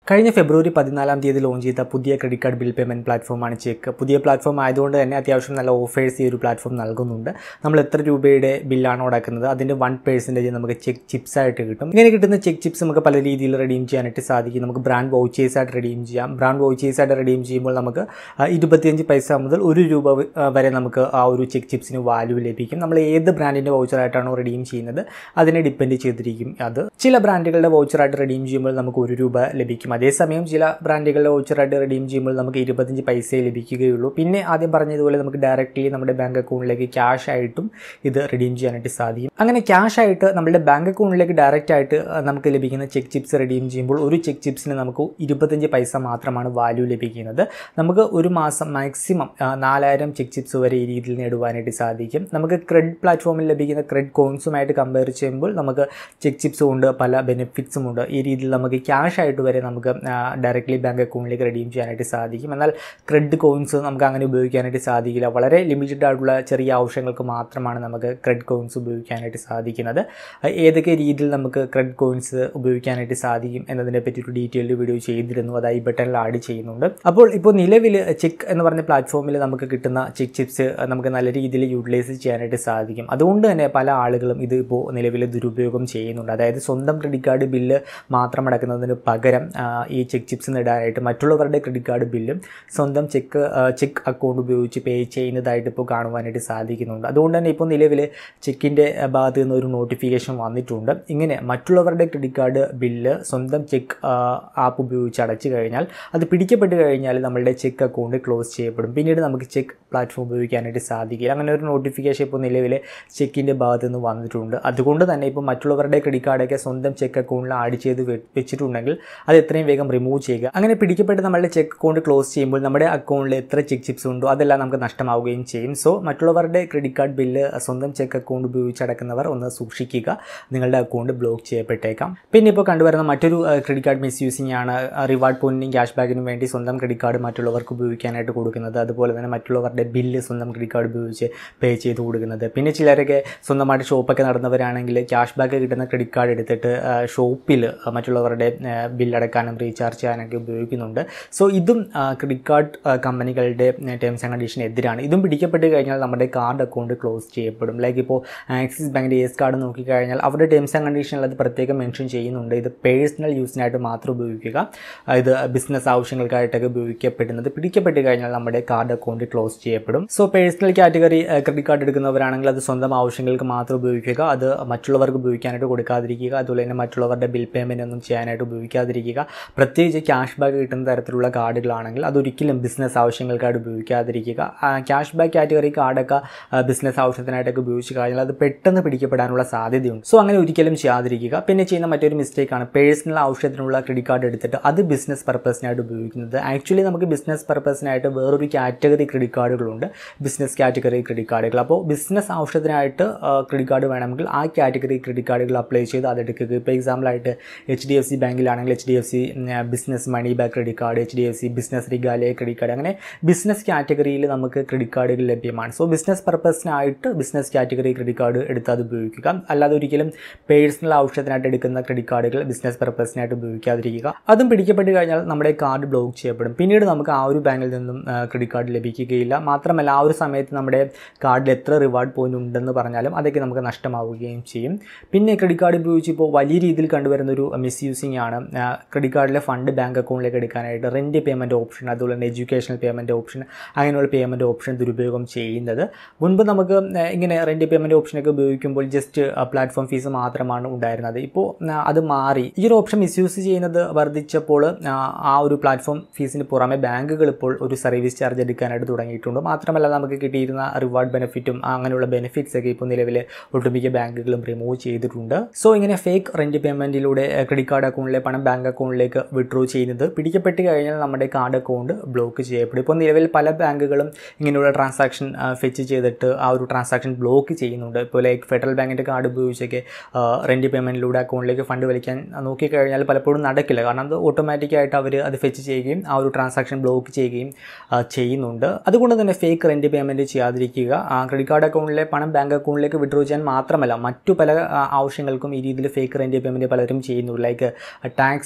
കഴിഞ്ഞ ഫെബ്രുവരി പതിനാലാം തീയതി ലോഞ്ച് ചെയ്ത പുതിയ ക്രെഡിറ്റ് കാർഡ് ബിൽ പേയ്മെൻറ്റ് പ്ലാറ്റ്ഫോമാണ് ചെക്ക് പുതിയ പ്ലാറ്റ്ഫോം ആയതുകൊണ്ട് തന്നെ അത്യാവശ്യം നല്ല ഓഫേഴ്സ് ഈ ഒരു പ്ലാറ്റ്ഫോം നൽകുന്നുണ്ട് നമ്മൾ എത്ര രൂപയുടെ ബില്ലാണ് അടക്കുന്നത് അതിൻ്റെ വൺ പേഴ്സൻറ്റേജ് നമുക്ക് ചെക്ക് ചിപ്സ് ആയിട്ട് കിട്ടും ഇങ്ങനെ കിട്ടുന്ന ചെക്ക് ചിപ്സ് നമുക്ക് പല രീതിയിൽ റെഡീം ചെയ്യാനായിട്ട് സാധിക്കും നമുക്ക് ബ്രാൻഡ് വൗച്ചേഴ്സ് ആയിട്ട് റെഡീം ചെയ്യാം ബ്രാൻഡ് വൗച്ചേഴ്സ് ആയിട്ട് റെഡീം ചെയ്യുമ്പോൾ നമുക്ക് ആ, ഇരുപത്തിയഞ്ച് പൈസ മുതൽ ഒരു രൂപ വ- ആ, വരെ നമുക്ക് ആ ഒരു ചെക്ക് ചിപ്സിന് വാല്യൂ ലഭിക്കും നമ്മൾ ഏത് ബ്രാൻഡിൻ്റെ വൗച്ചറായിട്ടാണോ റെഡീം ചെയ്യുന്നത് അതിനെ ഡിപ്പെൻഡ് ചെയ്തിരിക്കും അത് ചില ബ്രാൻഡുകളുടെ വൗച്ചറായിട്ട് റെഡീം ചെയ്യുമ്പോൾ നമുക്ക് ഒരു രൂപ ലഭിക്കും അതേസമയം ചില ബ്രാൻഡുകളുടെ വൗച്ചറായിട്ട് റെഡീം ചെയ്യുമ്പോൾ നമുക്ക് ഇരുപത്തഞ്ച് പൈസയെ ലഭിക്കുകയുള്ളൂ പിന്നെ ആദ്യം പറഞ്ഞതുപോലെ നമുക്ക് ഡയറക്റ്റ്ലി നമ്മുടെ ബാങ്ക് അക്കൗണ്ടിലേക്ക് ക്യാഷ് ആയിട്ടും ഇത് റെഡീം ചെയ്യാനായിട്ട് സാധിക്കും അങ്ങനെ ക്യാഷ് ആയിട്ട് നമ്മുടെ ബാങ്ക് അക്കൗണ്ടിലേക്ക് ഡയറക്റ്റ് ആയിട്ട് ആ, നമുക്ക് ലഭിക്കുന്ന ചെക്ക് ചിപ്സ് റെഡീം ചെയ്യുമ്പോൾ ഒരു ചെക്ക് ചിപ്സിന് നമുക്ക് ഇരുപത്തഞ്ച് പൈസ മാത്രമാണ് വാല്യൂ ലഭിക്കുന്നത് നമുക്ക് ഒരു മാസം മാക്സിമം നാലായിരം ചെക്ക് ചിപ്സ് വരെ ഈ രീതിയിൽ നേടുവാനായിട്ട് സാധിക്കും നമുക്ക് ക്രെഡിറ്റ് പ്ലാറ്റ്ഫോമിൽ ലഭിക്കുന്ന ക്രെഡിറ്റ് കോയിൻസുമായിട്ട് കമ്പയർ ചെയ്യുമ്പോൾ നമുക്ക് ചെക്ക് ചിപ്സും ഉണ്ട് പല ബെനിഫിറ്റ്സും ഉണ്ട് ഈ രീതിയിൽ നമുക്ക് ക്യാഷ് ആയിട്ട് വരെ നമുക്ക് ഡയറക്റ്റ്ലി ബാങ്ക് അക്കൗണ്ടിലേക്ക് റെഡീം ചെയ്യാനായിട്ട് സാധിക്കും എന്നാൽ ക്രെഡിറ്റ് കോയിൻസ് നമുക്ക് അങ്ങനെ ഉപയോഗിക്കാനായിട്ട് സാധിക്കില്ല വളരെ ലിമിറ്റഡ് ആയിട്ടുള്ള ചെറിയ ആവശ്യങ്ങൾക്ക് മാത്രമാണ് നമുക്ക് ക്രെഡിറ്റ് കോയിൻസ് ഉപയോഗിക്കാനായിട്ട് സാധിക്കുന്നത് അത് ഏതൊക്കെ രീതിയിൽ നമുക്ക് ക്രെഡിറ്റ് കോയിൻസ് ഉപയോഗിക്കാനായിട്ട് സാധിക്കും എന്നതിനെ പറ്റി ഒരു ഡീറ്റെയിൽഡ് വീഡിയോ ചെയ്തിരുന്നു അത് ഈ ബട്ടണിൽ ആഡ് ചെയ്യുന്നുണ്ട് അപ്പോൾ ഇപ്പോൾ നിലവിൽ ചെക്ക് എന്ന് പറഞ്ഞ പ്ലാറ്റ്ഫോമിൽ നമുക്ക് കിട്ടുന്ന ചെക്ക് ചിപ്സ് നമുക്ക് നല്ല രീതിയിൽ യൂട്ടിലൈസ് ചെയ്യാനായിട്ട് സാധിക്കും അതുകൊണ്ട് തന്നെ പല ആളുകളും ഇത് ഇപ്പോൾ നിലവിൽ ദുരുപയോഗം ചെയ്യുന്നുണ്ട് അതായത് സ്വന്തം ക്രെഡിറ്റ് കാർഡ് ബില്ല് മാത്രം അടക്കുന്നതിന് പകരം ആ, ഈ ചെക്ക് ചിപ്സ് നേടാനായിട്ട് മറ്റുള്ളവരുടെ ക്രെഡിറ്റ് കാർഡ് ബില്ലും സ്വന്തം ചെക്ക് ചെക്ക് അക്കൗണ്ട് ഉപയോഗിച്ച് പേ ചെയ്യുന്നതായിട്ട് ഇപ്പോൾ കാണുവാനായിട്ട് സാധിക്കുന്നുണ്ട് അതുകൊണ്ട് തന്നെ ഇപ്പോൾ നിലവിൽ ചെക്കിൻ്റെ ഭാഗത്ത് നിന്ന് ഒരു നോട്ടിഫിക്കേഷൻ വന്നിട്ടുണ്ട് ഇങ്ങനെ മറ്റുള്ളവരുടെ ക്രെഡിറ്റ് കാർഡ് ബില്ല് സ്വന്തം ചെക്ക് ആപ്പ് ഉപയോഗിച്ച് അടച്ചു കഴിഞ്ഞാൽ അത് പിടിക്കപ്പെട്ട് കഴിഞ്ഞാൽ നമ്മളുടെ ചെക്ക് അക്കൗണ്ട് ക്ലോസ് ചെയ്യപ്പെടും പിന്നീട് നമുക്ക് ചെക്ക് പ്ലാറ്റ്ഫോം ഉപയോഗിക്കാനായിട്ട് സാധിക്കില്ല അങ്ങനെ ഒരു നോട്ടിഫിക്കേഷൻ ഇപ്പോൾ നിലവിൽ ചെക്കിൻ്റെ ഭാഗത്ത് നിന്ന് വന്നിട്ടുണ്ട് അതുകൊണ്ട് തന്നെ ഇപ്പോൾ മറ്റുള്ളവരുടെ ക്രെഡിറ്റ് കാർഡൊക്കെ സ്വന്തം ചെക്ക് അക്കൗണ്ടിൽ ആഡ് ചെയ്ത് വെ- വെച്ചിട്ടുണ്ടെങ്കിൽ അത് എത്രയും വേഗം റിമൂവ് ചെയ്യുക അങ്ങനെ പിടിക്കപ്പെട്ട് നമ്മളുടെ ചെക്ക് അക്കൗണ്ട് ക്ലോസ് ചെയ്യുമ്പോൾ നമ്മുടെ അക്കൗണ്ടിൽ എത്ര ചെക്ക് ചിപ്സ് ഉണ്ടോ അതെല്ലാം നമുക്ക് നഷ്ടമാവുകയും ചെയ്യും സോ മറ്റുള്ളവരുടെ ക്രെഡിറ്റ് കാർഡ് ബില്ല് സ്വന്തം ചെക്ക് അക്കൗണ്ട് ഉപയോഗിച്ച് അടക്കുന്നവർ ഒന്ന് സൂക്ഷിക്കുക നിങ്ങളുടെ അക്കൗണ്ട് ബ്ലോക്ക് ചെയ്യപ്പെട്ടേക്കാം പിന്നെ ഇപ്പോൾ കണ്ടുവരുന്ന മറ്റൊരു ക്രെഡിറ്റ് കാർഡ് മിസ് യൂസിംഗ് ആണ് റിവാർഡ് പോയിന്റിനും ക്യാഷ് ബാക്കിനും വേണ്ടി സ്വന്തം ക്രെഡിറ്റ് കാർഡ് മറ്റുള്ളവർക്ക് ഉപയോഗിക്കാനായിട്ട് കൊടുക്കുന്നത് അതുപോലെ തന്നെ മറ്റുള്ളവരുടെ ബില്ല് സ്വന്തം ക്രെഡിറ്റ് കാർഡ് ഉപയോഗിച്ച് പേ ചെയ്ത് കൊടുക്കുന്നത് പിന്നെ ചിലരൊക്കെ സ്വന്തമായിട്ട് ഷോപ്പൊക്കെ നടന്നവരാണെങ്കിൽ ക്യാഷ് ബാക്ക് കിട്ടുന്ന ക്രെഡിറ്റ് കാർഡ് എടുത്തിട്ട് ഷോപ്പിൽ മറ്റുള്ളവരുടെ ബില്ലടക്കാനും റീചാർജ് ചെയ്യാനൊക്കെ ഉപയോഗിക്കുന്നുണ്ട് സോ ഇതും ക്രെഡിറ്റ് കാർഡ് കമ്പനികളുടെ ടേംസ് ആൻഡ് കണ്ടീഷൻ എതിരാണ് ഇതും പിടിക്കപ്പെട്ട് കഴിഞ്ഞാൽ നമ്മുടെ കാർഡ് അക്കൗണ്ട് ക്ലോസ് ചെയ്യപ്പെടും ലൈക്ക് ഇപ്പോൾ ആക്സിസ് ബാങ്കിൻ്റെ എസ് കാർഡ് നോക്കിക്കഴിഞ്ഞാൽ അവരുടെ ടേംസ് ആൻഡ് കണ്ടീഷനിൽ അത് പ്രത്യേകം മെൻഷൻ ചെയ്യുന്നുണ്ട് ഇത് പേഴ്സണൽ യൂസിനായിട്ട് മാത്രം ഉപയോഗിക്കുക ഇത് ബിസിനസ് ആവശ്യങ്ങൾക്കായിട്ടൊക്കെ ഉപയോഗിക്കപ്പെടുന്നത് പിടിക്കപ്പെട്ട് കഴിഞ്ഞാൽ നമ്മുടെ കാർഡ് അക്കൗണ്ട് ക്ലോസ് ചെയ്യപ്പെടും so personal category credit card എടുക്കുന്നവരാണെങ്കിൽ അത് സ്വന്തം ആവശ്യങ്ങൾക്ക് മാത്രം ഉപയോഗിക്കുക അത് മറ്റുള്ളവർക്ക് ഉപയോഗിക്കാനായിട്ട് കൊടുക്കാതിരിക്കുക അതുപോലെ തന്നെ മറ്റുള്ളവരുടെ ബിൽ പേയ്മെൻ്റ് ഒന്നും ചെയ്യാനായിട്ട് ഉപയോഗിക്കാതിരിക്കുക പ്രത്യേകിച്ച് ക്യാഷ് ബാക്ക് കിട്ടുന്ന തരത്തിലുള്ള കാർഡുകളാണെങ്കിൽ അതൊരിക്കലും ബിസിനസ് ആവശ്യങ്ങൾക്കായിട്ട് ഉപയോഗിക്കാതിരിക്കുക ക്യാഷ് ബാക്ക് കാറ്റഗറി കാർഡൊക്കെ ബിസിനസ് ആവശ്യത്തിനായിട്ടൊക്കെ ഉപയോഗിച്ച് കഴിഞ്ഞാൽ അത് പെട്ടെന്ന് പിടിക്കപ്പെടാനുള്ള സാധ്യതയുണ്ട് സോ അങ്ങനെ ഒരിക്കലും ചെയ്യാതിരിക്കുക പിന്നെ ചെയ്യുന്ന മറ്റൊരു മിസ്റ്റേക്കാണ് പേഴ്സണൽ ആവശ്യത്തിനുള്ള ക്രെഡിറ്റ് കാർഡ് എടുത്തിട്ട് അത് ബിസിനസ് പർപ്പസിനായിട്ട് ഉപയോഗിക്കുന്നത് ആക്ച്വലി നമുക്ക് ബിസിനസ് പർപ്പസിനായിട്ട് വേറൊരു കാറ്റഗറി ക്രെഡിറ്റ് കാർഡുകളുണ്ട് ബിസിനസ് കാറ്റഗറി ക്രെഡിറ്റ് കാർഡുകൾ അപ്പോൾ ബിസിനസ് ആവശ്യത്തിനായിട്ട് ക്രെഡിറ്റ് കാർഡ് വേണമെങ്കിൽ ആ കാറ്റഗറി ക്രെഡിറ്റ് കാർഡുകൾ അപ്ലൈ ചെയ്ത് അതെടുക്കുക ഇപ്പോൾ എക്സാമ്പിളായിട്ട് എച്ച് ഡി എഫ് സി ബാങ്കിലാണെങ്കിൽ H D F C business money back credit card H D F C business Regalia credit card അങ്ങനെ ബിസിനസ് കാറ്റഗറിയിൽ നമുക്ക് ക്രെഡിറ്റ് കാർഡുകൾ ലഭ്യമാണ് സോ ബിസിനസ് പർപ്പസിനായിട്ട് ബിസിനസ് കാറ്റഗറി ക്രെഡിറ്റ് കാർഡ് എടുത്ത് അത് ഉപയോഗിക്കുക അല്ലാതെ ഒരിക്കലും പേഴ്സണൽ ആവശ്യത്തിനായിട്ട് എടുക്കുന്ന ക്രെഡിറ്റ് കാർഡുകൾ ബിസിനസ് പർപ്പസിനായിട്ട് ഉപയോഗിക്കാതിരിക്കുക അതും പിടിക്കപ്പെട്ട് കഴിഞ്ഞാൽ നമ്മുടെ കാർഡ് ബ്ലോക്ക് ചെയ്യപ്പെടും പിന്നീട് നമുക്ക് ആ ഒരു ബാങ്കിൽ നിന്നും ക്രെഡിറ്റ് കാർഡ് ലഭിക്കുകയില്ല മാത്രമല്ല ആ ഒരു സമയത്ത് നമ്മുടെ കാർഡിൽ എത്ര റിവാർഡ് പോയിന്റ് ഉണ്ടെന്ന് പറഞ്ഞാലും അതൊക്കെ നമുക്ക് നഷ്ടമാവുകയും ചെയ്യും പിന്നെ ക്രെഡിറ്റ് കാർഡ് ഉപയോഗിച്ച് ഇപ്പോൾ വലിയ രീതിയിൽ കണ്ടുവരുന്ന ഒരു മിസ് യൂസിങ് ആണ് ക്രെഡിറ്റ് കാർഡിലെ ഫണ്ട് ബാങ്ക് അക്കൗണ്ടിലേക്ക് എടുക്കാനായിട്ട് റെൻറ്റ് പേയ്മെൻറ്റ് ഓപ്ഷൻ അതുപോലെ തന്നെ എഡ്യൂക്കേഷണൽ പേയ്മെൻറ്റ് ഓപ്ഷൻ അങ്ങനെയുള്ള പേയ്മെൻറ്റ് ഓപ്ഷൻ ദുരുപയോഗം ചെയ്യുന്നത് മുൻപ് നമുക്ക് ആ, ഇങ്ങനെ റെൻറ്റ് പേയ്മെൻറ്റ് ഓപ്ഷനൊക്കെ ഉപയോഗിക്കുമ്പോൾ ജസ്റ്റ് പ്ലാറ്റ്ഫോം ഫീസ് മാത്രമാണ് ഉണ്ടായിരുന്നത് ഇപ്പോൾ ആ, അത് മാറി ഈ ഒരു ഓപ്ഷൻ മിസ്യൂസ് ചെയ്യുന്നത് വർദ്ധിച്ചപ്പോൾ ആ, ആ ഒരു പ്ലാറ്റ്ഫോം ഫീസിന് പുറമെ ബാങ്കുകൾ ഇപ്പോൾ ഒരു സർവീസ് ചാർജ് എടുക്കാനായിട്ട് തുടങ്ങിയിട്ടുണ്ട് മാത്രമല്ല നമുക്ക് കിട്ടിയിരുന്ന റിവാർഡ് ബെനിഫിറ്റും അങ്ങനെയുള്ള ബെനിഫിറ്റ്സ് ഒക്കെ ഇപ്പോൾ നിലവിൽ ഒട്ടുമിക്ക ബാങ്കുകളും റിമൂവ് ചെയ്തിട്ടുണ്ട് സോ ഇങ്ങനെ ഫേക്ക് റെൻറ്റ് പേയ്മെൻറ്റിലൂടെ ക്രെഡിറ്റ് കാർഡ് അക്കൗണ്ടിലെ പണം ബാങ്ക് അക്കൗണ്ടിലേക്ക് വിഡ്രോ ചെയ്യുന്നത് പിടിക്കപ്പെട്ട് കഴിഞ്ഞാൽ നമ്മുടെ കാർഡ് അക്കൗണ്ട് ബ്ലോക്ക് ചെയ്യപ്പെടും ഇപ്പോൾ നിലവിൽ പല ബാങ്കുകളും ഇങ്ങനെയുള്ള ട്രാൻസാക്ഷൻ ഫെച്ച് ചെയ്തിട്ട് ആ ഒരു ട്രാൻസാക്ഷൻ ബ്ലോക്ക് ചെയ്യുന്നുണ്ട് ഇപ്പോൾ ലൈക്ക് ഫെഡറൽ ബാങ്കിൻ്റെ കാർഡ് ഉപയോഗിച്ചൊക്കെ റെൻറ്റ് പേയ്മെൻറ്റിലൂടെ അക്കൗണ്ടിലേക്ക് ഫണ്ട് വലിക്കാൻ നോക്കിക്കഴിഞ്ഞാൽ പലപ്പോഴും നടക്കില്ല കാരണം അത് ഓട്ടോമാറ്റിക്കായിട്ട് അവർ അത് ഫെച്ച് ചെയ്യുകയും ആ ഒരു ട്രാൻസാക്ഷൻ ബ്ലോക്ക് ചെയ്യുകയും ആ, ചെയ്യുന്നുണ്ട് അതുകൊണ്ട് തന്നെ ഫേക്ക് റെൻറ്റ് പേയ്മെൻറ്റ് ചെയ്യാതിരിക്കുക ക്രെഡിറ്റ് കാർഡ് അക്കൗണ്ടിലെ പണം ബാങ്ക് അക്കൗണ്ടിലേക്ക് വിഡ്രോ ചെയ്യാൻ മാത്രമല്ല മറ്റു പല ആ, ആവശ്യങ്ങൾക്കും ഈ രീതിയിൽ ഫേക്ക് റെൻറ്റ് പേയ്മെൻറ്റ് പലരും ചെയ്യുന്നു ലൈക്ക് ടാക്സ് ഡിഡക്ഷൻ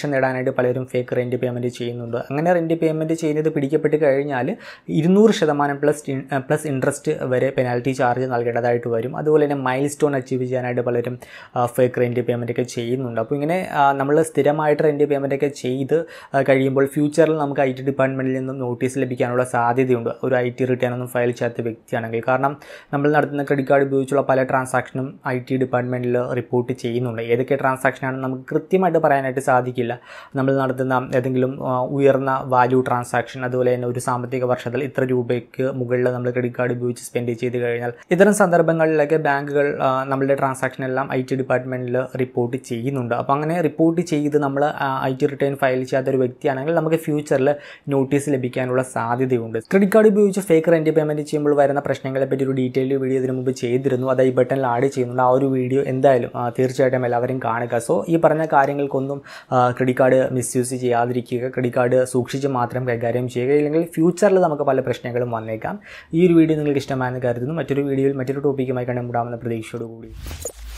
നേടാനായിട്ട് പലരും ഫേക്ക് റെൻറ്റ് പേയ്മെൻറ്റ് ചെയ്യുന്നുണ്ട് അങ്ങനെ റെൻറ്റ് പേയ്മെൻറ്റ് ചെയ്യുന്നത് പിടിക്കപ്പെട്ട് കഴിഞ്ഞാൽ ഇരുന്നൂറ് ശതമാനം പ്ലസ് പ്ലസ് ഇൻട്രസ്റ്റ് വരെ പെനാൽറ്റി ചാർജ് നൽകേണ്ടതായിട്ട് വരും അതുപോലെ തന്നെ മൈൽ സ്റ്റോൺ അച്ചീവ് ചെയ്യാനായിട്ട് പലരും ഫേക്ക് റെൻറ്റ് പേയ്മെൻ്റ് ഒക്കെ ചെയ്യുന്നുണ്ട് അപ്പോൾ ഇങ്ങനെ നമ്മൾ സ്ഥിരമായിട്ട് റെൻറ്റ് പേയ്മെൻ്റ് ഒക്കെ ചെയ്ത് ആ, കഴിയുമ്പോൾ ഫ്യൂച്ചറിൽ നമുക്ക് ഐ ടി ഡിപ്പാർട്ട്മെൻറ്റിൽ നിന്നും നോട്ടീസ് ലഭിക്കാനുള്ള സാധ്യതയുണ്ട് ഒരു ഐ ടി റിട്ടേൺ ഒന്നും ഫയൽ ചെയ്യാത്ത വ്യക്തിയാണെങ്കിൽ കാരണം നമ്മൾ നടത്തുന്ന ക്രെഡിറ്റ് കാർഡ് ഉപയോഗിച്ചുള്ള പല ട്രാൻസാക്ഷനും ഐ ടി ഡിപ്പാർട്ട്മെൻറ്റിൽ റിപ്പോർട്ട് ചെയ്യുന്നുണ്ട് ഏതൊക്കെ ട്രാൻസാക്ഷനാണെന്ന് നമുക്ക് കൃത്യമായിട്ട് പറയാനായിട്ട് സാധിക്കില്ല നമ്മൾ നടത്തുന്ന ഏതെങ്കിലും ആ, ഉയർന്ന വാല്യൂ ട്രാൻസാക്ഷൻ അതുപോലെ തന്നെ ഒരു സാമ്പത്തിക വർഷത്തിൽ ഇത്ര രൂപയ്ക്ക് മുകളിൽ നമ്മൾ ക്രെഡിറ്റ് കാർഡ് ഉപയോഗിച്ച് സ്പെൻഡ് ചെയ്ത് കഴിഞ്ഞാൽ ഇത്തരം സന്ദർഭങ്ങളിലൊക്കെ ബാങ്കുകൾ ആ, നമ്മളുടെ ട്രാൻസാക്ഷൻ എല്ലാം ഐ ടി ഡിപ്പാർട്ട്മെൻറ്റിൽ റിപ്പോർട്ട് ചെയ്യുന്നുണ്ട് അപ്പോൾ അങ്ങനെ റിപ്പോർട്ട് ചെയ്ത് നമ്മൾ ഐ ടി റിട്ടേൺ ഫയൽ ചെയ്യാത്ത ഒരു വ്യക്തിയാണെങ്കിൽ നമുക്ക് ഫ്യൂച്ചറിൽ നോട്ടീസ് ലഭിക്കാനുള്ള സാധ്യതയുണ്ട് ക്രെഡിറ്റ് കാർഡ് ഉപയോഗിച്ച് ഫേക്ക് റെൻറ്റ് പേയ്മെൻറ്റ് ചെയ്യുമ്പോൾ വരുന്ന പ്രശ്നങ്ങളെ പറ്റി ഒരു ഡീറ്റെയിൽ വീഡിയോ ഇതിനു മുമ്പ് ചെയ്തിരുന്നു അത് ഈ ബട്ടണിൽ ആഡ് ചെയ്യുന്നുണ്ട് ആ ഒരു വീഡിയോ എന്തായാലും ആ, തീർച്ചയായിട്ടും എല്ലാവരും കാണുക സോ ഈ പറഞ്ഞ കാര്യങ്ങൾക്കൊന്നും ക്രെഡിറ്റ് കാർഡ് മിസ്യൂസ് ചെയ്യാതിരിക്കുക ക്രെഡിറ്റ് കാർഡ് സൂക്ഷിച്ച് മാത്രം കൈകാര്യം ചെയ്യുക ഇല്ലെങ്കിൽ ഫ്യൂച്ചറിൽ നമുക്ക് പല പ്രശ്നങ്ങളും വന്നേക്കാം ഈ ഒരു വീഡിയോ നിങ്ങൾക്ക് ഇഷ്ടമായെന്ന് കരുതുന്നു മറ്റൊരു വീഡിയോയിൽ മറ്റൊരു ടോപ്പിക്കുമായി കണ്ടുമുടാമെന്ന പ്രതീക്ഷയോടുകൂടി